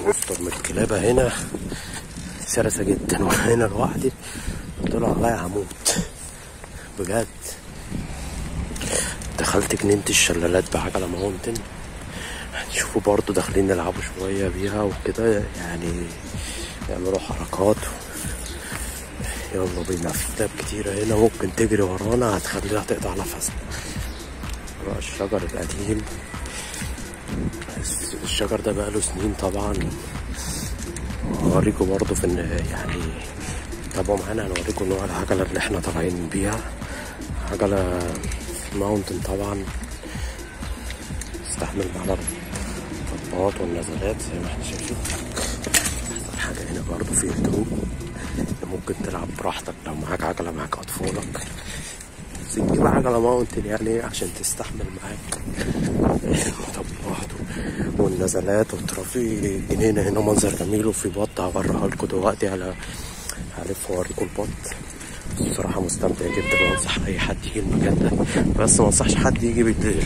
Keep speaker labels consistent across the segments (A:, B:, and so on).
A: يستر من الكلابة هنا شرسة جدا وانا هنا لوحدي طلع عليا هموت بجد دخلت جنينة الشلالات بعجلة ماونتن هنشوفوا برضو داخلين نلعبوا شوية بيها وكده يعني يعملوا حركات يلا بينا في كلاب كتيرة هنا ممكن تجري ورانا هتخليها تقطع نفسنا بقى الشجر القديم الشجر ده بقاله سنين طبعا هوريكم برضو في ان يعني تابعوا معانا هنوريكم نوع العجلة اللي احنا طالعين بيها عجلة ماونتن طبعا تستحمل معانا الطبقات والنزلات زي ما احنا شايفين أحسن حاجة هنا برضو في هدوء ممكن تلعب براحتك لو معاك عجلة معاك أطفالك بس تجيب عجلة ماونتن يعني عشان تستحمل معاك المطبات والنزلات والترافي جنينة هنا منظر جميل وفي بط هوريها لكم دلوقتي على هلف اوريكم البط الصراحة مستمتع جدا وانصح اي حد يجي المكان ده بس ما انصحش حد يجي بالليل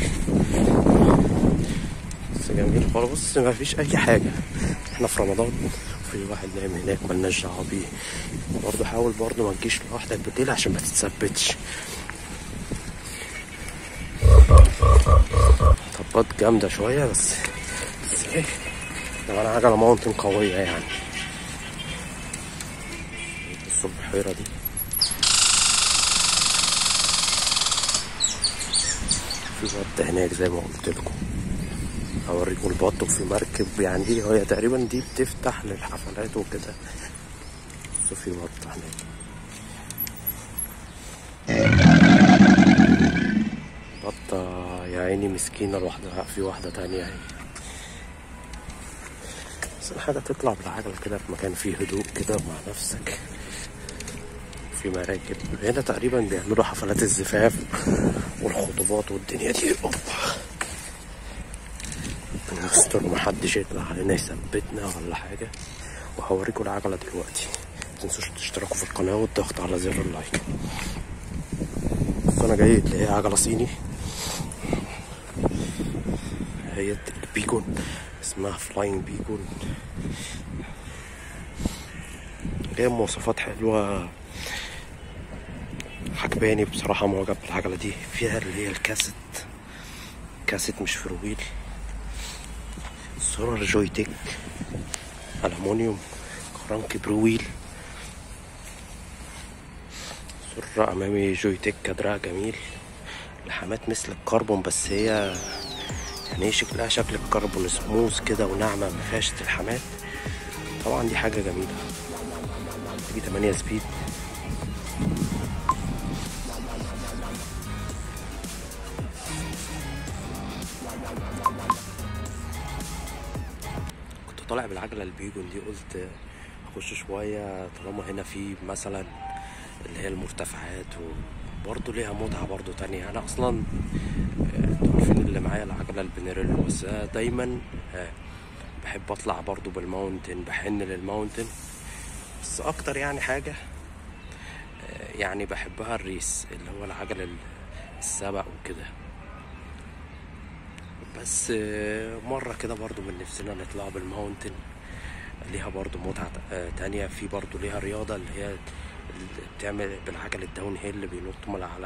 A: بس جميل خالص بص ما فيش اي حاجة احنا في رمضان في واحد نايم هناك ملناش دعوة بيه برضه حاول برضه ما تجيش لوحدك بالليل عشان ما تتثبتش طبات جامدة شوية بس بس ايه طبعا عجلة ماونتن قوية يعني بصوا البحيرة دي في بط هناك زي ما قلت لكم هوريكم البط وفي مركب يعني دي هي تقريبا دي بتفتح للحفلات وكده بصوا في بط هناك بطة يا عيني مسكينة لوحدها في واحدة تانية اهي بس حاجة تطلع بالعجلة كده في مكان فيه هدوء كده مع نفسك في مراكب هنا تقريبا بيعملوا حفلات الزفاف والخطوبات والدنيا دي اوبا ربنا يستر محدش يطلع علينا يثبتنا ولا حاجة وهوريكم العجلة دلوقتي متنسوش تشتركوا في القناة والضغط على زر اللايك بس انا جاي اللي هي عجلة صيني هي البيكون اسمها فلاينج بيكون ليها مواصفات حلوة عجباني بصراحة معجب بالعجلة دي فيها اللي هي الكاسيت كاسيت مش فرويل زرار جويتك ألمونيوم كرنك برويل زر أمامي جويتك كدراع جميل لحامات مثل الكربون بس هي يعني ايه شكلها شكل الكربون سموث كده وناعمة مفيهاش الحامات طبعا دي حاجة جميلة دي 8 سبيد كنت طالع بالعجلة البيجون دي قلت اخش شوية طالما هنا في مثلا اللي هي المرتفعات وبرضه ليها متعة برضه تانية انا اصلا انتوا عارفين اللي معايا العجلة البنيريلو بس دايما بحب اطلع برضه بالماونتن بحن للماونتن بس اكتر يعني حاجة يعني بحبها الريس اللي هو العجل السبق وكده بس مرة كده برضو من نفسنا نطلع بالماونتن ليها برضو متعة تانية في برضو ليها رياضة اللي هي بتعمل بالعجل الداون هيل اللي بينط من على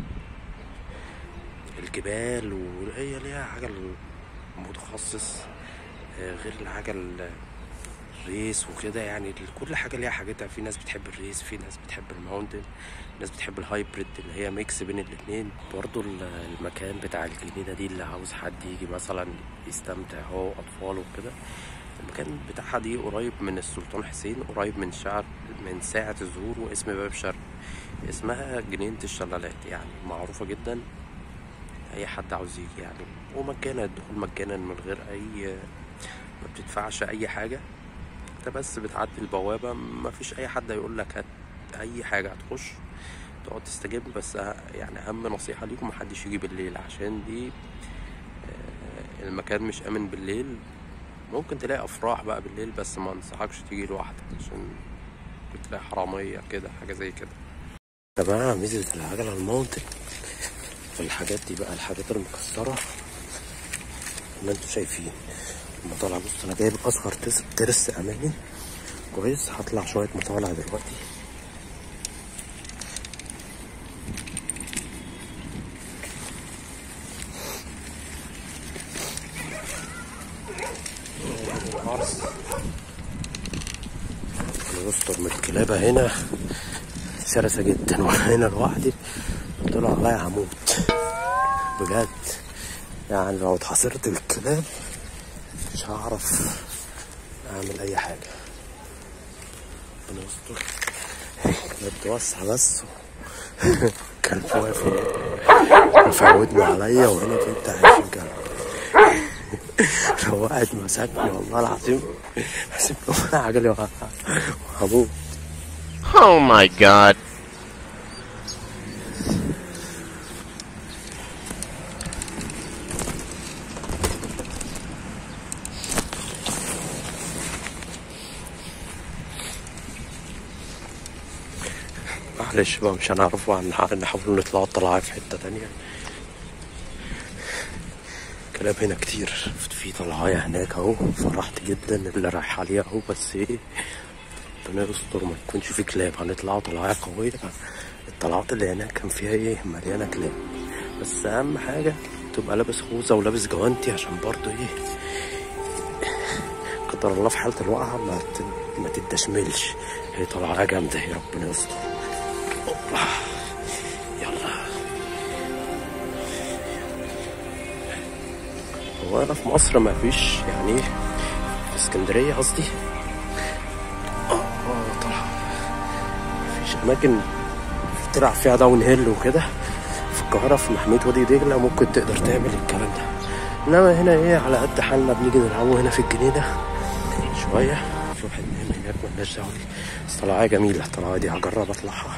A: الجبال وهي ليها عجل متخصص غير العجل الريس وكده يعني كل حاجه ليها حاجتها في ناس بتحب الريس في ناس بتحب الماونتن ناس بتحب الهايبريد اللي هي ميكس بين الاتنين برضو المكان بتاع الجنينة دي اللي عاوز حد يجي مثلا يستمتع هو واطفاله وكده المكان بتاعها دي قريب من السلطان حسين قريب من شعر من ساعة الزهور واسم باب شرق اسمها جنينة الشلالات يعني معروفة جدا اي حد عاوز يجي يعني ومجانا الدخول مجانا من غير اي ما بتدفعش اي حاجة انت بس بتعدي البوابة مفيش اي حد هيقول لك هات اي حاجة هتخش تقعد تستجيب بس يعني اهم نصيحة ليكم محدش يجي بالليل عشان دي المكان مش امن بالليل ممكن تلاقي افراح بقى بالليل بس ما انصحكش تيجي لوحدك عشان ممكن تلاقي حرامية كده حاجة زي كده يا جماعة ميزة العجلة الماونتن في الحاجات دي بقى الحاجات المكسرة اللي انتوا شايفين المطالع بص انا جايب اصغر تس- ترس امامي كويس هطلع شويه مطالع دلوقتي انا يستر من الكلابه هنا شرسه جدا وانا هنا لوحدي طلع عليا هموت بجد يعني لو اتحصرت الكلاب مش هعرف اعمل اي حاجه ربنا يستر الكلاب توسع بس كلب واقف رافع ودنه عليا وهنا في بتاع عشرين كلب لو واحد مسكني والله العظيم هسيب له عجلي وهموت
B: Oh my god.
A: معلش بقى مش هنعرف بقى نح- نحاول نطلع طلعة في حتة تانية كلاب هنا كتير في طلعاية هناك اهو فرحت جدا اللي رايح عليها اهو بس ايه ربنا يستر ما يكونش في كلاب هنطلعوا طلعاية قوية الطلعات اللي هناك كان فيها ايه مليانة كلاب بس اهم حاجة تبقى لابس خوذة ولابس جوانتي عشان برضو ايه قدر الله في حالة الوقعة ما ت- ما تدشملش هي طلعاية جامدة يا ربنا يستر أوبا. يلا هو انا في مصر ما فيش يعني إيه، في اسكندريه قصدي اه اه طبعا مفيش اماكن تلعب فيها داون هيل وكده في القاهره في محميه وادي دجله ممكن تقدر تعمل الكلام ده انما هنا ايه على قد حالنا بنيجي نلعبه هنا في الجنينه شويه في واحد نايم هناك مالناش دعوه بيه. بس طلعه جميله الطلعه دي هجرب اطلعها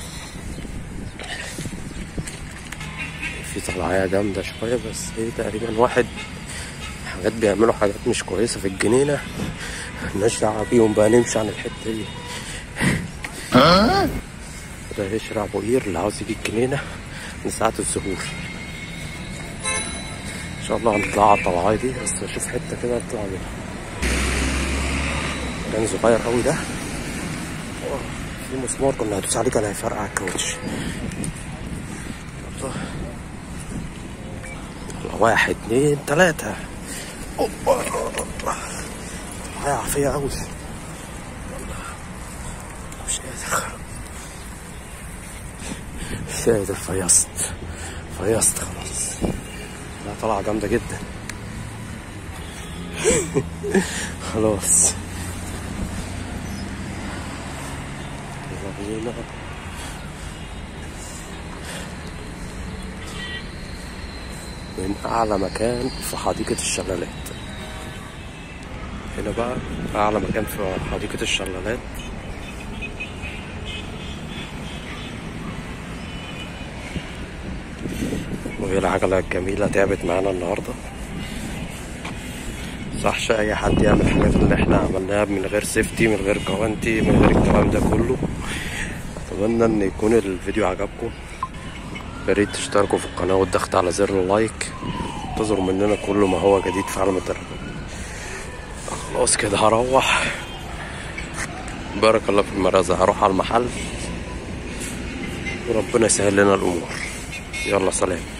A: في طلعية جامدة شوية بس هي تقريبا واحد حاجات بيعملوا حاجات مش كويسة في الجنينة مالناش دعوة بيهم بقى نمشي عن الحتة دي ده يشرب بوير اللي عاوز يجي الجنينة من ساعة الظهور ان شاء الله هنطلع على الطلعاية دي بس اشوف حتة كده اطلع منها كان صغير قوي ده في مسمار كنا هدوس عليه كان هيفرقع الكاوتش يلا. واحد اتنين تلاتة اوبا هيقع فيا قوي مش قادر مش قادر فيصت فيصت خلاص لا طلعة جامدة جدا خلاص يلا بينا من أعلى مكان في حديقة الشلالات هنا بقى أعلى مكان في حديقة الشلالات وهي العجلة الجميلة تعبت معانا النهاردة صحش أي حد يعمل الحاجات اللي احنا عملناها من غير سيفتي من غير جوانتي من غير الكلام ده كله أتمنى إن يكون الفيديو عجبكم يا ريت تشتركوا في القناة والضغط على زر اللايك انتظروا مننا كل ما هو جديد في عالم الدراجة خلاص كده هروح بارك الله في المرازة هروح على المحل وربنا يسهل لنا الأمور يلا سلام